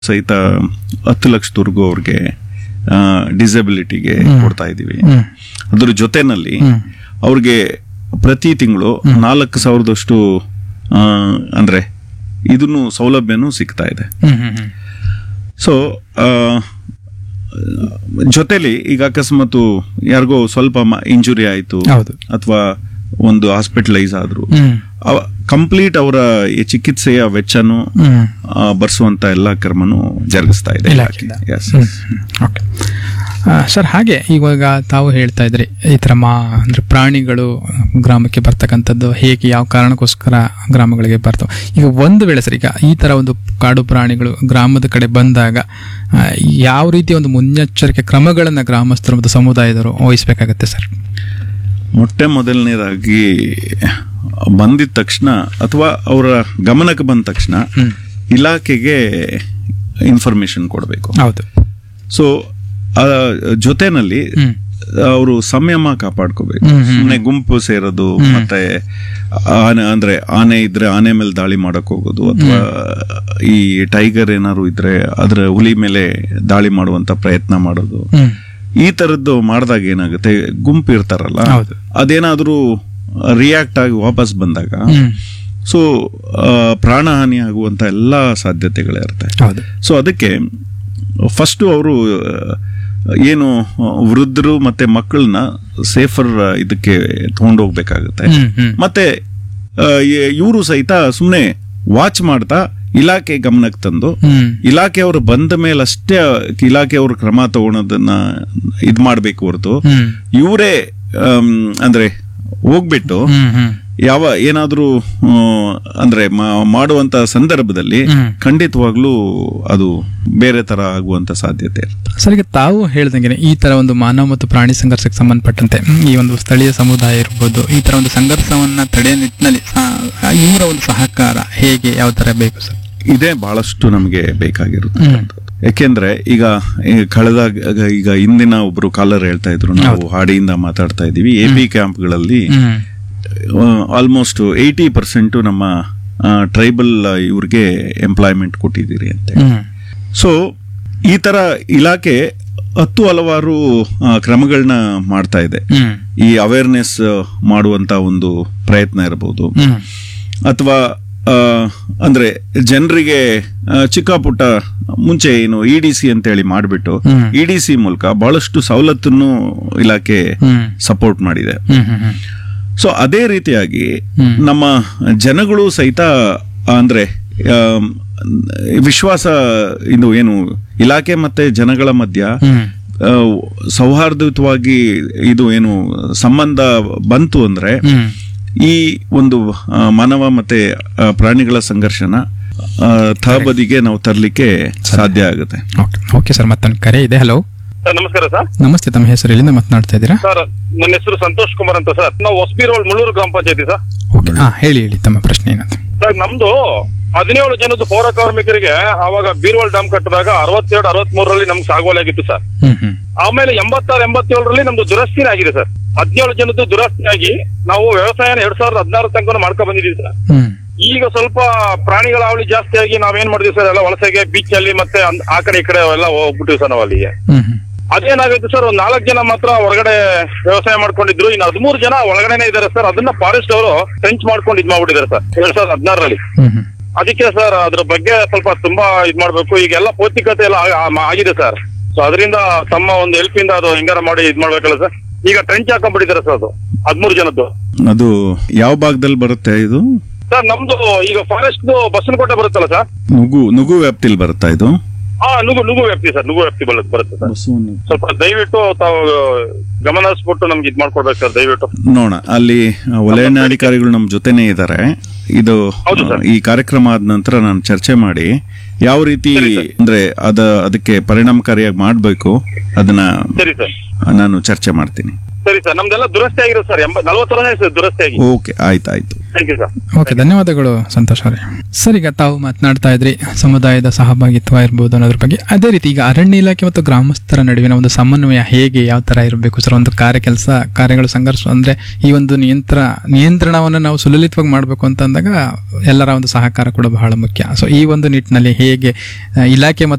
ಸಹಿತ ಹತ್ತು ಲಕ್ಷದವರೆಗೂ ಅವ್ರಿಗೆ ಡಿಸಬಿಲಿಟಿಗೆ ಕೊಡ್ತಾ ಇದ್ದೀವಿ ಹ್ಮ್. ಅದ್ರ ಜೊತೆನಲ್ಲಿ ಹ್ಮ್. ಅವ್ರಿಗೆ ಪ್ರತಿ ತಿಂಗಳು ನಾಲ್ಕು ಸಾವಿರದಷ್ಟು ಆ, ಅಂದ್ರೆ ಇದನ್ನು ಸೌಲಭ್ಯನೂ ಸಿಗ್ತಾ ಇದೆ ಹ್ಮ್ ಹ್ಮ್ ಹ್ಮ್ ಸೊ ಜೊತೆಲಿ ಈಗ ಅಕಸ್ಮಾತ್ ಯಾರಿಗೋ ಸ್ವಲ್ಪ ಇಂಜುರಿ ಆಯ್ತು ಹೌದು. ಅಥವಾ ಒಂದು ಹಾಸ್ಪಿಟಲೈಸ್ ಆದ್ರು ಹ್ಮ್ ಕಂಪ್ಲೀಟ್ ಅವರ ಈ ಚಿಕಿತ್ಸೆಯ ವೆಚ್ಚನು ಹ್ಮ್ ಆ, ಭರಿಸುವಂತ ಎಲ್ಲ ಕ್ರಮನು ಜರುಗಿಸ್ತಾ ಇದೆ ಇಲಾಖೆಯಿಂದ. Yes. ಹ್ಮ್, ಹ್ಮ್. ಓಕೆ ಆ, ಸರ್ ಹಾಗೆ ಇವಾಗ ತಾವು ಹೇಳ್ತಾ ಇದ್ರಿ ಈ ಥರ ಮಾ ಅಂದ್ರೆ ಪ್ರಾಣಿಗಳು ಗ್ರಾಮಕ್ಕೆ ಬರ್ತಕ್ಕಂಥದ್ದು ಹೇಗೆ ಯಾವ ಕಾರಣಕ್ಕೋಸ್ಕರ ಗ್ರಾಮಗಳಿಗೆ ಬರ್ತವೆ ಈಗ ಒಂದು ವೇಳೆ ಸರ್ ಈಗ ಈ ಥರ ಒಂದು ಕಾಡು ಪ್ರಾಣಿಗಳು ಗ್ರಾಮದ ಕಡೆ ಬಂದಾಗ ಆ, ಯಾವ ರೀತಿಯ ಒಂದು ಮುನ್ನೆಚ್ಚರಿಕೆ ಕ್ರಮಗಳನ್ನು ಗ್ರಾಮಸ್ಥರು ಮತ್ತು ಸಮುದಾಯದವರು ವಹಿಸಬೇಕಾಗತ್ತೆ ಸರ್ ಮೊಟ್ಟೆ ಮೊದಲನೇದಾಗಿ ಬಂದಿದ ತಕ್ಷಣ ಅಥವಾ ಅವರ ಗಮನಕ್ಕೆ ಬಂದ ತಕ್ಷಣ ಹ್ಮ್. ಇಲಾಖೆಗೆ ಇನ್ಫಾರ್ಮೇಶನ್ ಕೊಡಬೇಕು ಹೌದು ಸೊ ಜೊತೆನಲ್ಲಿ ಹ್ಮ್ ಅವರು ಸಂಯಮ ಕಾಪಾಡ್ಕೋಬೇಕು ಹ್ಮ್, ಹ್ಮ್, ಸುಮ್ಮನೆ ಗುಂಪು ಸೇರೋದು ಮತ್ತೆ ಆನೆ ಅಂದ್ರೆ ಆನೆ ಇದ್ರೆ ಆನೆ ಮೇಲೆ ದಾಳಿ ಮಾಡಕ್ ಹೋಗೋದು ಅಥವಾ ಈ ಟೈಗರ್ ಏನಾದ್ರು ಇದ್ರೆ ಅದ್ರ ಹುಲಿ ಮೇಲೆ ದಾಳಿ ಮಾಡುವಂತ ಪ್ರಯತ್ನ ಮಾಡೋದು ಹ್ಮ್ ಈ ತರದ್ದು ಮಾಡಿದಾಗ ಏನಾಗುತ್ತೆ ಗುಂಪು ಇರ್ತಾರಲ್ಲ ಹೌದು. ಅದೇನಾದ್ರೂ ರಿಯಾಕ್ಟ್ ಆಗಿ ವಾಪಸ್ ಬಂದಾಗ ಹ್ಮ್ ಸೊ ಪ್ರಾಣಹಾನಿ ಆಗುವಂತ ಎಲ್ಲಾ ಸಾಧ್ಯತೆಗಳಿರುತ್ತೆ ಹೌದು ಸೊ ಅದಕ್ಕೆ ಫಸ್ಟ್ ಅವರು ಏನು ವೃದ್ಧರು ಮತ್ತೆ ಮಕ್ಕಳನ್ನ ಸೇಫರ್ ಇದಕ್ಕೆ ತಗೊಂಡೋಗ್ಬೇಕಾಗುತ್ತೆ ಹ್ಮ್ ಹ್ಮ್ ಮತ್ತೆ ಇವರು ಸಹಿತ ಸುಮ್ಮನೆ ವಾಚ್ ಮಾಡ್ತಾ ಇಲಾಖೆ ಗಮನಕ್ಕೆ ತಂದು ಹ್ಮ್ ಇಲಾಖೆಯವರು ಬಂದ ಮೇಲೆ ಅಷ್ಟೇ ಇಲಾಖೆಯವರು ಕ್ರಮ ತಗೊಳೋದನ್ನ ಇದ್ ಮಾಡ್ಬೇಕು ಹೊರತು ಹ್ಮ್ ಇವರೇ ಅಂದ್ರೆ ಹೋಗ್ಬಿಟ್ಟು ಹ್ಮ್ ಹ್ಮ್ ಯಾವ ಏನಾದ್ರೂ ಆ, ಅಂದ್ರೆ ಮಾ- ಮಾಡುವಂತ ಸಂದರ್ಭದಲ್ಲಿ ಹ್ಮ್. ಖಂಡಿತವಾಗ್ಲೂ ಅದು ಬೇರೆ ತರ ಆಗುವಂತ ಸಾಧ್ಯತೆ ಇರುತ್ತೆ ಸರ್ ಈಗ ತಾವು ಹೇಳ್ದಂಗೆ ಈ ತರ ಒಂದು ಮಾನವ ಮತ್ತು ಪ್ರಾಣಿ ಸಂಘರ್ಷಕ್ಕೆ ಸಂಬಂಧಪಟ್ಟಂತೆ ಹ್ಮ್, ಈ ಒಂದು ಸ್ಥಳೀಯ ಸಮುದಾಯ ಇರ್ಬೋದು ಈ ತರ ಒಂದು ಸಂಘರ್ಷವನ್ನ ತಡೆಯ ನಿಟ್ಟಿನಲ್ಲಿ ಆ, ಇವರ ಒಂದು ಸಹಕಾರ ಹೇಗೆ ಯಾವ ತರ ಬೇಕು ಸರ್ ಇದೇ ಬಹಳಷ್ಟು ನಮಗೆ ಬೇಕಾಗಿರುತ್ತೆ ಹ್ಮ್. ಯಾಕೆಂದ್ರೆ ಈಗ ಈ ಕಳೆದ ಈಗ ಇಂದಿನ ಒಬ್ರು ಕಾಲರ್ ಹೇಳ್ತಾ ಇದ್ರು ನಾವು ಹಾಡಿಯಿಂದ ಮಾತಾಡ್ತಾ ಇದೀವಿ ಎ ಪಿ ಕ್ಯಾಂಪ್ಗಳಲ್ಲಿ ಹ್ಮ್ ಆಲ್ಮೋಸ್ಟ್ ಏಯ್ಟಿ ಪರ್ಸೆಂಟ್ ನಮ್ಮ ಟ್ರೈಬಲ್ ಇವ್ರಿಗೆ ಎಂಪ್ಲಾಯ್ಮೆಂಟ್ ಕೊಟ್ಟಿದ್ದೀರಿ ಅಂತ ಹ್ಮ್ ಸೊ ಈ ತರ ಇಲಾಖೆ ಹತ್ತು ಹಲವಾರು ಕ್ರಮಗಳನ್ನ ಮಾಡ್ತಾ ಇದೆ ಹ್ಮ್ ಈ ಅವೇರ್ನೆಸ್ ಮಾಡುವಂತ ಒಂದು ಪ್ರಯತ್ನ ಇರಬಹುದು ಹ್ಮ್ ಅಥವಾ ಆ, ಅಂದ್ರೆ ಜನರಿಗೆ ಚಿಕ್ಕ ಪುಟ್ಟ ಮುಂಚೆ ಏನು ಇ ಡಿ ಸಿ ಅಂತೇಳಿ ಮಾಡಿಬಿಟ್ಟು ಹ್ಮ್. ಇ ಡಿ ಸಿ ಮೂಲಕ ಬಹಳಷ್ಟು ಸವಲತ್ತನ್ನು ಇಲಾಖೆ ಹ್ಮ್ ಸಪೋರ್ಟ್ ಮಾಡಿದೆ ಹ್ಮ್ ಹ್ಮ್ ಹ್ಮ್ ಸೊ ಅದೇ ರೀತಿಯಾಗಿ ಹ್ಮ್. ನಮ್ಮ ಜನಗಳು ಸಹಿತ ಅಂದ್ರೆ ಆಮ್, ವಿಶ್ವಾಸ ಇದು ಏನು ಇಲಾಖೆ ಮತ್ತೆ ಜನಗಳ ಮಧ್ಯ ಹ್ಮ್ ಆ, ಸೌಹಾರ್ದಯುತವಾಗಿ ಇದು ಏನು ಸಂಬಂಧ ಬಂತು ಅಂದ್ರೆ ಹ್ಮ್ ಈ ಒಂದು ಆ, ಮಾನವ ಮತ್ತೆ ಆ, ಪ್ರಾಣಿಗಳ ಸಂಘರ್ಷನ ಆ, ತಹಬದಿಗೆ ನಾವು ತರಲಿಕ್ಕೆ ಸಾಧ್ಯ ಆಗುತ್ತೆ ಓಕೆ ಓಕೆ ಸರ್ ಮತ್ತೊಂದು ಕರೆ ಇದೆ ಹಲೋ ಸರ್ ನಮಸ್ಕಾರ ಸರ್ ನಮಸ್ತೆ ತಮ್ಮ ಹೆಸರು ಎಲ್ಲಿಂದ ಮಾತನಾಡ್ತಾ ಇದ್ದೀರಾ ಸರ್ ನನ್ನ ಹೆಸರು ಸಂತೋಷ್ ಕುಮಾರ್ ಅಂತ ಸರ್ ನಾವು ಹೊಸಬಿ ರೋಡ್ ಮುಳ್ಳೂರು ಗ್ರಾಮ ಪಂಚಾಯತಿ ಸರ್ ಓಕೆ ಹಾ ಹೇಳಿ ಹೇಳಿ ತಮ್ಮ ಪ್ರಶ್ನೆ ಏನಂತ ಸರ್ ನಮ್ದು ಹದಿನೇಳು ಜನದ ಪೌರ ಕಾರ್ಮಿಕರಿಗೆ ಆವಾಗ ಬೀರ್ವಾಲ್ ಡ್ಯಾಮ್ ಕಟ್ಟಿದಾಗ ಅರವತ್ತೆರಡು ಅರವತ್ ಮೂರರಲ್ಲಿ ನಮ್ಗೆ ಸಾಗುವಳಿ ಆಗಿತ್ತು ಸರ್ ಹ್ಮ್ ಹ್ಮ್ ಆಮೇಲೆ ಎಂಬತ್ತಾರು ಎಂಬತ್ತೇಳರಲ್ಲಿ ನಮ್ದು ದುರಸ್ತಿನೇ ಆಗಿದೆ ಸರ್ ಹದಿನೇಳು ಜನದ್ದು ದುರಸ್ತಿ ಆಗಿ ನಾವು ವ್ಯವಸಾಯನ ಎರಡ್ ಸಾವಿರದ ಹದಿನಾರು ತನಕ ಮಾಡ್ಕೊ ಬಂದಿದ್ದೀವಿ ಸರ್ ಹ್ಮ್ ಈಗ ಸ್ವಲ್ಪ ಪ್ರಾಣಿಗಳ ಅವಳಿ ಜಾಸ್ತಿ ಆಗಿ ನಾವೇನ್ ಮಾಡಿದ್ವಿ ಸರ್ ಎಲ್ಲ ವಲಸೆಗೆ ಬೀಚ್ ಅಲ್ಲಿ ಮತ್ತೆ ಅಂದ್- ಆ ಕಡೆ ಈ ಕಡೆ ಎಲ್ಲ ಹೋಗ್ಬಿಟ್ಟಿವಿ ಸರ್ ನಾವು ಅಲ್ಲಿಗೆ ಹ್ಮ್ ಹ್ಮ್ ಅದೇನಾಗುತ್ತೆ ಸರ್ ಒಂದ್ ನಾಲ್ಕು ಜನ ಮಾತ್ರ ಹೊರಗಡೆ ವ್ಯವಸಾಯ ಮಾಡ್ಕೊಂಡಿದ್ರು ಇನ್ನು ಹದಿಮೂರು ಜನ ಒಳಗಡೆನೆ ಇದಾರೆ ಸರ್ ಅದನ್ನ ಫಾರೆಸ್ಟ್ ಅವರು ಟ್ರೆಂಚ್ ಮಾಡ್ಕೊಂಡು ಇದ್ ಮಾಡ್ಬಿಟ್ಟಿದ್ದಾರೆ ಸರ್ ಎರಡ್ ಸಾವಿರದ ಹದಿನಾರರಲ್ಲಿ ಹ್ಮ್ ಹ್ಮ್ ಅದಕ್ಕೆ ಸರ್ ಅದ್ರ ಬಗ್ಗೆ ಸ್ವಲ್ಪ ತುಂಬಾ ಇದ್ ಮಾಡ್ಬೇಕು ಈಗೆಲ್ಲ ಪೌಷ್ಟಿಕತೆ ಎಲ್ಲ ಆ- ಆ- ಆಗಿದೆ ಸರ್ ಸೊ ಅದರಿಂದ ತಮ್ಮ ಒಂದು ಹೆಲ್ಪ್ ಇಂದ ಅದು ಹೆಂಗಾರ ಮಾಡಿ ಇದ್ ಮಾಡ್ಬೇಕಲ್ಲ ಸರ್ ಈಗ ಟ್ರೆಂಚ್ ಹಾಕೊಂಡ್ಬಿಟ್ಟಿದ್ದಾರೆ ಸರ್ ಅದು ಹದಿಮೂರು ಜನದ್ದು ಅದು ಯಾವ ಭಾಗದಲ್ಲಿ ಬರುತ್ತೆ ಇದು ಸರ್ ನಮ್ದು ಈಗ ಫಾರೆಸ್ಟ್ ಬಸವನಕೋಟೆ ಬರುತ್ತಲ್ಲ ಸರ್ ನುಗು ನುಗು ವ್ಯಾಪ್ತಿಲಿ ಬರುತ್ತಾ ಇದು ಹಾ ನುಗು ನುಗು ವ್ಯಾಪ್ತಿ ಸರ್ ನುಗು ವ್ಯಾಪ್ತಿ ಬರುತ್ತೆ ಬರುತ್ತೆ ಸರ್ ಸ್ವಲ್ಪ ದಯವಿಟ್ಟು ತಾವು ಗಮನ ಹರಿಸ್ಬಿಟ್ಟು ನಮ್ಗೆ ಇದ್ ಮಾಡ್ಕೊಡ್ಬೇಕು ಸರ್ ದಯವಿಟ್ಟು ನೋಡ ಅಲ್ಲಿ ವಲಯಾಧಿಕಾರಿಗಳು ನಮ್ಮ ಜೊತೆನೇ ಇದ್ದಾರೆ ಇದು ಹೌದು ಸರ್. ಈ ಕಾರ್ಯಕ್ರಮ ಆದ ನಂತರ ನಾನು ಚರ್ಚೆ ಮಾಡಿ ಯಾವ ರೀತಿ ಅಂದ್ರೆ ಅದ ಅದಕ್ಕೆ ಪರಿಣಾಮಕಾರಿಯಾಗಿ ಮಾಡಬೇಕು ಅದನ್ನ ಸರಿ ಸರ್ ನಾನು ಚರ್ಚೆ ಮಾಡ್ತೀನಿ ಸರಿ ಸರ್ ನಮ್ದೆಲ್ಲ ದುರಸ್ತಿ ಆಗಿರೋದು ಸರ್ ಎಂಬ ನಲ್ವತ್ತು ವರ್ಷ ಆಯ್ತು ಸರ್ ದುರಸ್ತಿ ಆಗಿ ಓಕೆ ಆಯ್ತಾಯ್ತು ಥ್ಯಾಂಕ್ ಯು ಸರ್ ಓಕೆ ಧನ್ಯವಾದಗಳು ಸಂತೋಷ್ ಅವರೇ ಸರ್ ಈಗ ತಾವು ಮಾತನಾಡ್ತಾ ಇದ್ರಿ ಸಮುದಾಯದ ಸಹಭಾಗಿತ್ವ ಇರ್ಬೋದು ಅನ್ನೋದ್ರ ಬಗ್ಗೆ ಅದೇ ರೀತಿ ಈಗ ಅರಣ್ಯ ಇಲಾಖೆ ಮತ್ತು ಗ್ರಾಮಸ್ಥರ ನಡುವಿನ ಒಂದು ಸಮನ್ವಯ ಹೇಗೆ ಯಾವ ತರ ಇರಬೇಕು ಸರ್ ಒಂದು ಕಾರ್ಯ ಕೆಲಸ ಕಾರ್ಯಗಳು ಸಂಘರ್ಷ ಅಂದ್ರೆ ಈ ಒಂದು ನಿಯಂತ್ರ ನಿಯಂತ್ರಣವನ್ನು ನಾವು ಸುಲಲಿತವಾಗಿ ಮಾಡಬೇಕು ಅಂತ ಅಂದಾಗ ಎಲ್ಲರ ಒಂದು ಸಹಕಾರ ಕೂಡ ಬಹಳ ಮುಖ್ಯ ಸೊ ಈ ಒಂದು ನಿಟ್ಟಿನಲ್ಲಿ ಹೇಗೆ ಆ, ಇಲಾಖೆ ಮತ್ತು